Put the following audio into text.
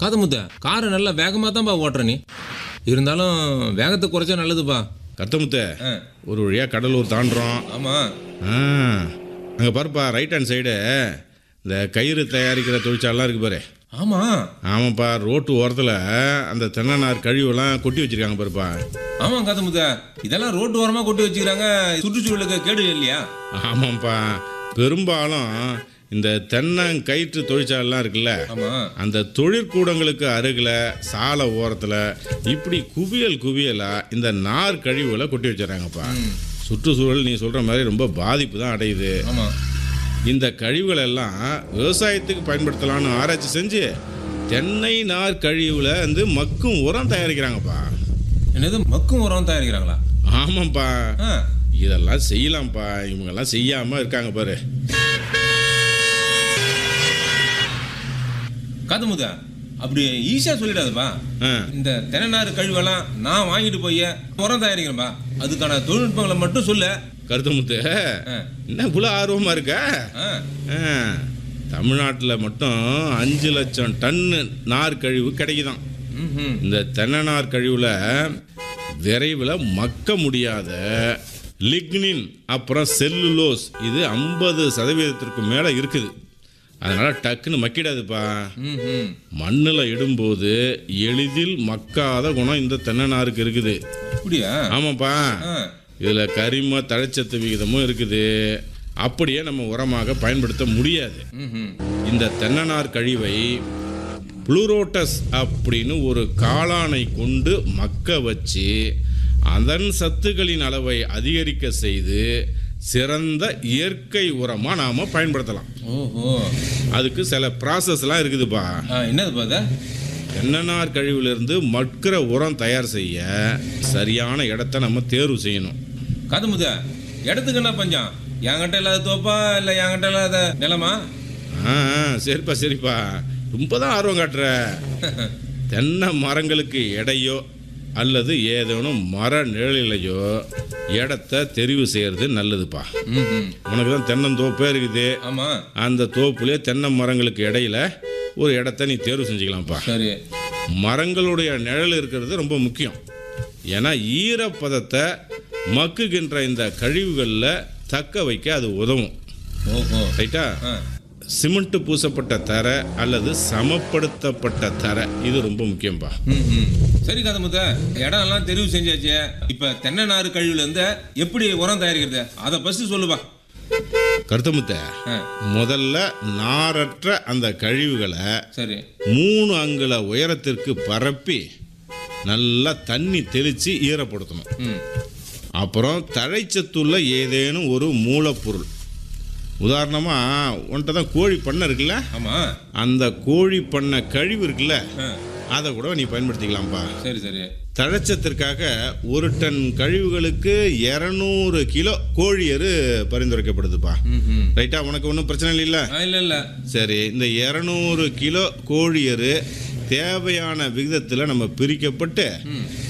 காதமுத்த காரை நல்லா வேகமாக தான்ப்பா ஓட்டுற நீ இருந்தாலும் வேகத்தை குறைச்சா நல்லதுப்பா கத்தமுத்த ஆ ஒரு வழியாக கடலூர் தாண்டுறோம் ஆமாம் ஆ அங்கே பாருப்பா ரைட் ஹேண்ட் சைடு இந்த கயிறு தயாரிக்கிற தொழிற்சாலாம் இருக்கு பாரு ஆமாம் ஆமாப்பா ரோட்டு ஓரத்தில் அந்த தென்னநார் கழிவுலாம் கொட்டி வச்சிருக்காங்க பாருப்பா ஆமாம் காதமுத்த இதெல்லாம் ரோட்டு ஓரமாக கொட்டி வச்சுக்கிறாங்க சுற்றுச்சூழலுக்கு கேடு இல்லையா ஆமாம்ப்பா பெரும்பாலும் இந்த தென்னங்கயிற்று தொழிற்சாலைலாம் இருக்குல்ல ஆமாம் அந்த தொழிற்கூடங்களுக்கு அருகில் சாலை ஓரத்தில் இப்படி குவியல் குவியலாக இந்த நார் கழிவுகளை கொட்டி வச்சிடறாங்கப்பா சுற்றுச்சூழல் நீ சொல்கிற மாதிரி ரொம்ப பாதிப்பு தான் அடையுது ஆமாம் இந்த கழிவுகள் எல்லாம் விவசாயத்துக்கு பயன்படுத்தலாம்னு ஆராய்ச்சி செஞ்சு தென்னை நார் கழிவுல வந்து மக்கும் உரம் தயாரிக்கிறாங்கப்பா என்னது மக்கும் உரம் தயாரிக்கிறாங்களா ஆமாம்ப்பா ஆ இதெல்லாம் செய்யலாம்ப்பா இவங்கெல்லாம் செய்யாமல் இருக்காங்க பாரு காதமுத்த அப்படி ஈஸியாக சொல்லிடாதுப்பா ஆ இந்த தென்னநாறு கழிவெல்லாம் நான் வாங்கிட்டு போய் உரம் தயாரிக்கிறேன்ப்பா அதுக்கான தொழில்நுட்பங்களை மட்டும் சொல்ல கருத்தமுத்து ஆ என்ன இவ்வளோ ஆர்வமாக இருக்க ஆ தமிழ்நாட்டில் மட்டும் அஞ்சு லட்சம் டன்னு நார் கழிவு கிடைக்குதாம் ம் இந்த தென்னை நார் கழிவில் விரைவில் மக்க முடியாத லிக்னின் அப்புறம் செல்லுலோஸ் இது ஐம்பது சதவீதத்திற்கு மேலே இருக்குது அதனால் டக்குன்னு மக்கிடாதுப்பா ம் ம் மண்ணில் இடும்போது எளிதில் மக்காத குணம் இந்த தென்னை நாருக்கு இருக்குது அப்படியா ஆமாப்பா ஆ இதில் கரிம தழைச்சத்து விகிதமும் இருக்குது அப்படியே நம்ம உரமாக பயன்படுத்த முடியாது ம் ம் இந்த தென்னநார் கழிவை புளூரோட்டஸ் அப்படின்னு ஒரு காளானை கொண்டு மக்க வச்சு அதன் சத்துக்களின் அளவை அதிகரிக்க செய்து சிறந்த இயற்கை உரமாக நாம் பயன்படுத்தலாம் ஓஹோ அதுக்கு சில ப்ராசஸ்லாம் இருக்குதுப்பா ஆ என்னதுப்பா அது தென்னநார் கழிவிலிருந்து மட்கிற உரம் தயார் செய்ய சரியான இடத்த நம்ம தேர்வு செய்யணும் காதமுத இடத்துக்கு என்ன பஞ்சம் என்கிட்ட இல்லாத தோப்பா இல்லை என்கிட்ட இல்லாத நிலமா ஆ ஆ, சரிப்பா சரிப்பா ரொம்ப தான் ஆர்வம் காட்டுற தென்னை மரங்களுக்கு எடையோ அல்லது ஏதேனும் மர நிழலிலையோ இடத்த தெரிவு செய்கிறது நல்லதுப்பா ம் ம் உனக்கு தான் தென்னந்தோப்பே இருக்குது ஆமாம் அந்த தோப்புலேயே தென்னை மரங்களுக்கு இடையில ஒரு இடத்த நீ தேர்வு செஞ்சுக்கலாம்ப்பா சரி மரங்களுடைய நிழல் இருக்கிறது ரொம்ப முக்கியம் ஏன்னா ஈரப்பதத்தை மக்குகின்ற இந்த கழிவுகளில் தக்க வைக்க அது உதவும் ஓஹோ ரைட்டா ஆ சிமெண்ட் பூசப்பட்ட தரை அல்லது சமப்படுத்தப்பட்ட தரை இது ரொம்ப முக்கியம்பா ம் ம் சரி காதமுத்த இடம் எல்லாம் தெரிவு செஞ்சாச்சு இப்போ தென்னை நாறு கழிவுல இருந்து எப்படி உரம் தயாரிக்கிறது அதை ஃபர்ஸ்ட் சொல்லுப்பா கருத்தமுத்த ஆ முதல்ல நாரற்ற அந்த கழிவுகளை சரி மூணு அங்குல உயரத்திற்கு பரப்பி நல்லா தண்ணி தெளித்து ஈரப்படுத்தணும் ம் அப்புறம் தழைச்சத்துள்ள ஏதேனும் ஒரு மூலப்பொருள் உதாரணமாக உன்கிட்ட தான் கோழி பண்ணை இருக்குல்ல ஆமாம் அந்த கோழி பண்ணை கழிவு இருக்குல்ல ஆ அதை கூட நீ பயன்படுத்திக்கலாம்ப்பா சரி சரி தழைச்சத்திற்காக ஒரு டன் கழிவுகளுக்கு இரநூறு கிலோ கோழி எரு பரிந்துரைக்கப்படுதுப்பா ம் ம் ரைட்டா உனக்கு ஒன்றும் பிரச்சனை இல்லைல்ல ஆ இல்லை இல்லை சரி இந்த இரநூறு கிலோ கோழி எரு தேவையான விகிதத்தில் நம்ம பிரிக்கப்பட்டு ம்